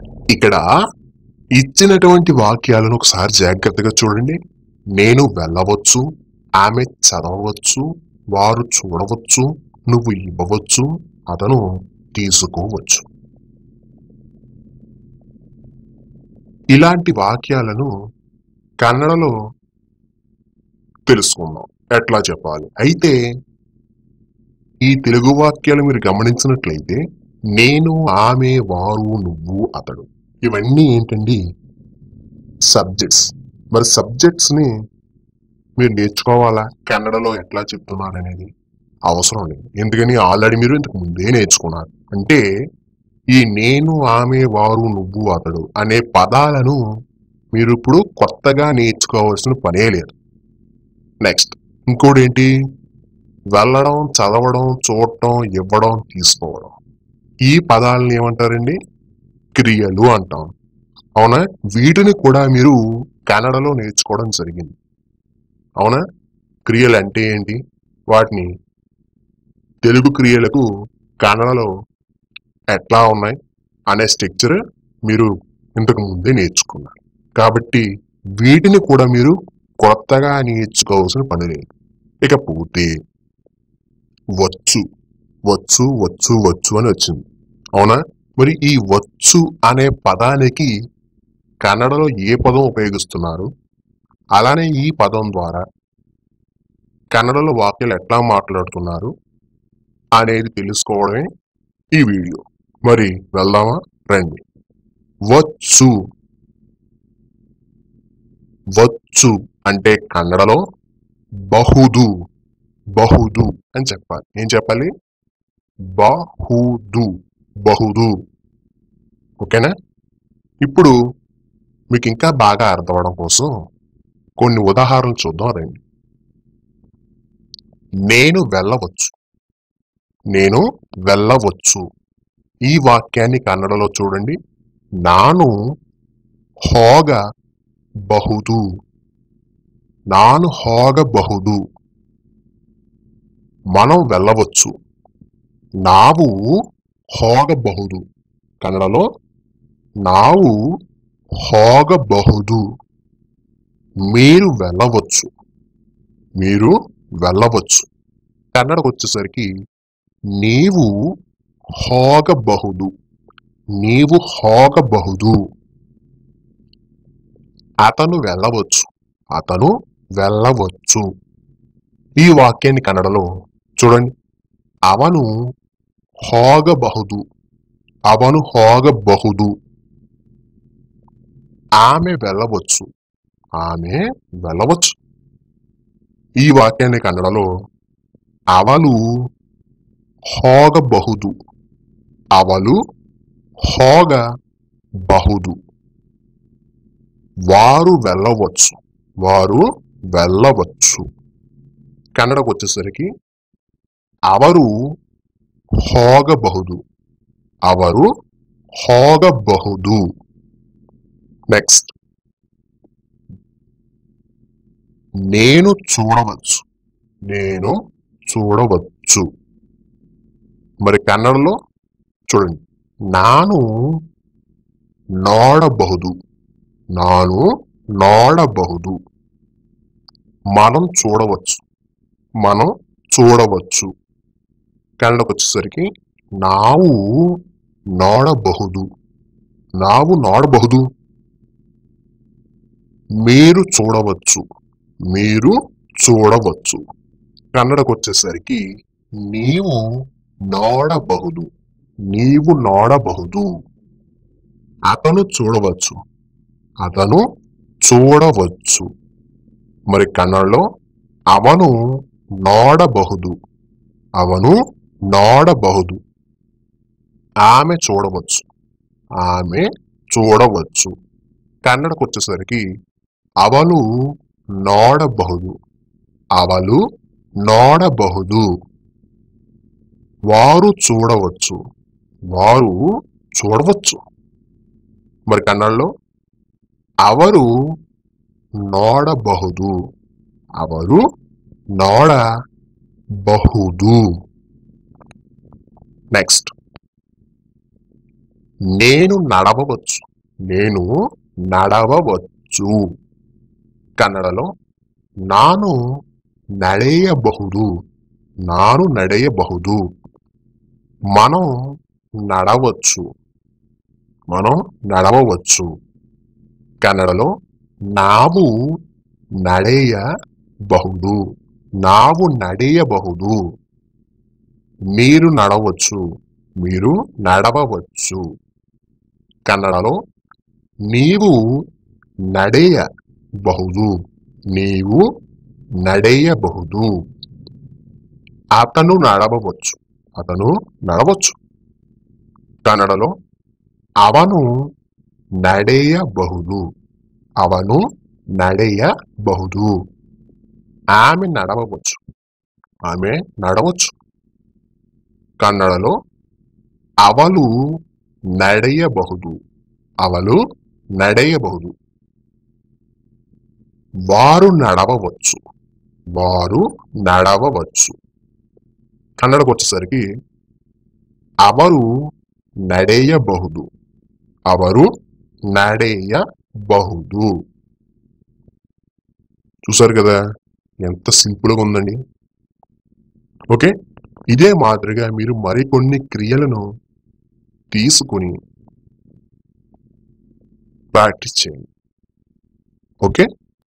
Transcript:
ఇక్కడ ఇచ్చినటువంటి వాక్యాలను ఒకసారి జాగ్రత్తగా చూడండి నేను వెళ్ళవచ్చు ఆమె చదవవచ్చు వారు చూడవచ్చు నువ్వు ఇవ్వవచ్చు అతను తీసుకోవచ్చు ఇలాంటి వాక్యాలను కన్నడలో తెలుసుకుందాం ఎట్లా చెప్పాలి అయితే ఈ తెలుగు వాక్యాలు మీరు గమనించినట్లయితే నేను ఆమె వారు నువ్వు అతడు ఇవన్నీ ఏంటండి సబ్జెక్ట్స్ మరి సబ్జెక్ట్స్ ని మీరు నేర్చుకోవాలా కన్నడలో ఎట్లా చెప్తున్నారు అనేది అవసరం లేదు ఎందుకని ఆల్రెడీ మీరు ఇంతకు ముందే నేర్చుకున్నారు అంటే ఈ నేను ఆమె వారు నువ్వు అతడు అనే పదాలను మీరు ఇప్పుడు కొత్తగా నేర్చుకోవాల్సిన పనే లేదు నెక్స్ట్ ఇంకోటి ఏంటి వెళ్ళడం చదవడం చూడటం ఇవ్వడం తీసుకోవడం ఈ పదాలను ఏమంటారండి క్రియలు అంటాం అవునా వీటిని కూడా మీరు కన్నడలో నేర్చుకోవడం జరిగింది అవునా క్రియలు అంటే ఏంటి వాటిని తెలుగు క్రియలకు కన్నడలో ఎట్లా ఉన్నాయి అనే స్ట్రక్చర్ మీరు ఇంతకు ముందే నేర్చుకున్నారు కాబట్టి వీటిని కూడా మీరు కొత్తగా నేర్చుకోవాల్సిన పని లేదు ఇకపోతే వచ్చు వచ్చు వచ్చు వచ్చు అని వచ్చింది అవునా మరి ఈ వచ్చు అనే పదానికి కన్నడలో ఏ పదం ఉపయోగిస్తున్నారు అలానే ఈ పదం ద్వారా కన్నడలో వాక్యాలు ఎట్లా మాట్లాడుతున్నారు అనేది తెలుసుకోవడమే ఈ వీడియో మరి వెళ్దామా రండి వచ్చు వచ్చు అంటే కన్నడలో బహుదు బహుదు అని చెప్పాలి ఏం చెప్పాలి బహుదు బహుదు ఓకేనా ఇప్పుడు మీకు ఇంకా బాగా అర్థం అవడం కోసం కొన్ని ఉదాహరణలు చూద్దాం రండి నేను వెళ్ళవచ్చు నేను వెళ్ళవచ్చు ఈ వాక్యాన్ని కన్నడలో చూడండి నాను హోగ బహుదు నాను హోగಬಹುದು మనం వెళ్ళవచ్చు నావు ಹೋಗಬಹುದು కన్నడలో నావు ಹೋಗಬಹುದು మీరు వెళ్ళవచ్చు మీరు వెళ్ళవచ్చు కన్నడకు వచ్చేసరికి నీవు ಹೋಗಬಹುದು నీవు ಹೋಗಬಹುದು అతను వెళ్ళవచ్చు అతను వెళ్ళవచ్చు ఈ వాక్యాన్ని కన్నడలో చూడండి అవను ಹೋಗಬಹುದು అవను ಹೋಗಬಹುದು ఆమె వెళ్ళవచ్చు ఆమె వెళ్ళవచ్చు ఈ వాక్యాన్ని కన్నడలో అవలు ಹೋಗಬಹುದು అవలు ಹೋಗಬಹುದು వారు వెళ్ళవచ్చు వారు వెళ్ళవచ్చు కన్నడకు వచ్చేసరికి ಅವರು ಹೋಗಬಹುದು ಅವರು ಹೋಗಬಹುದು నెక్స్ట్ నేను చూడవచ్చు నేను చూడవచ్చు మరి కన్నడలో చూడండి నాను ನೋಡಬಹುದು ನಾನು ನೋಡಬಹುದು మనం చూడవచ్చు మనం చూడవచ్చు కన్నడకు వచ్చేసరికి ನಾವು ನೋಡಬಹುದು ನಾವು ನೋಡಬಹುದು మీరు చూడవచ్చు మీరు చూడవచ్చు కన్నడకు వచ్చేసరికి నీవు ನೋಡಬಹುದು నీవు ನೋಡಬಹುದು అతను చూడవచ్చు అతను చూడవచ్చు మరి కన్నడలో ಅವನು ನೋಡಬಹುದು ಅವನು ನೋಡಬಹುದು ఆమె చూడవచ్చు ఆమె చూడవచ్చు కన్నడకు వచ్చేసరికి అవలు ನೋಡಬಹುದು అవలు ನೋಡಬಹುದು వారు చూడవచ్చు వారు చూడవచ్చు మరి కన్నడలో ಅವರು ನೋಡಬಹುದು ಅವರು ನೋಡಬಹುದು నెక్స్ట్ నేను నడవవచ్చు నేను నడవవచ్చు ಕನ್ನಡలో ನಾನು ನಡೆಯಬಹುದು ನಾನು ನಡೆಯಬಹುದು మనం నడవచ్చు మనం నడవవచ్చు కన్నడలో ನಾವು ನಡೆಯಬಹುದು ನಾವು ನಡೆಯಬಹುದು మీరు నడవచ్చు మీరు నడవవచ్చు కన్నడలో నీవు ನಡೆಯಬಹುದು నీవు ನಡೆಯಬಹುದು అతను నడవవచ్చు అతను నడవచ్చు కన్నడలో అవను ನಡೆಯಬಹುದು ಅವನು ನಡೆಯಬಹುದು ఆమె నడవవచ్చు ఆమె నడవచ్చు కన్నడలో అవಳು ನಡೆಯಬಹುದು ಅವಳು ನಡೆಯಬಹುದು వారు నడవవచ్చు వారు నడవవచ్చు కన్నడకు వచ్చేసరికి ಅವರು ನಡೆಯಬಹುದು ಅವರು ನಡೆಯಬಹುದು చూసారు కదా ఎంత సింపుల్గా ఉందండి ఓకే ఇదే మాదిరిగా మీరు మరికొన్ని క్రియలను తీసుకుని ప్రాక్టీస్ చేయండి ఓకే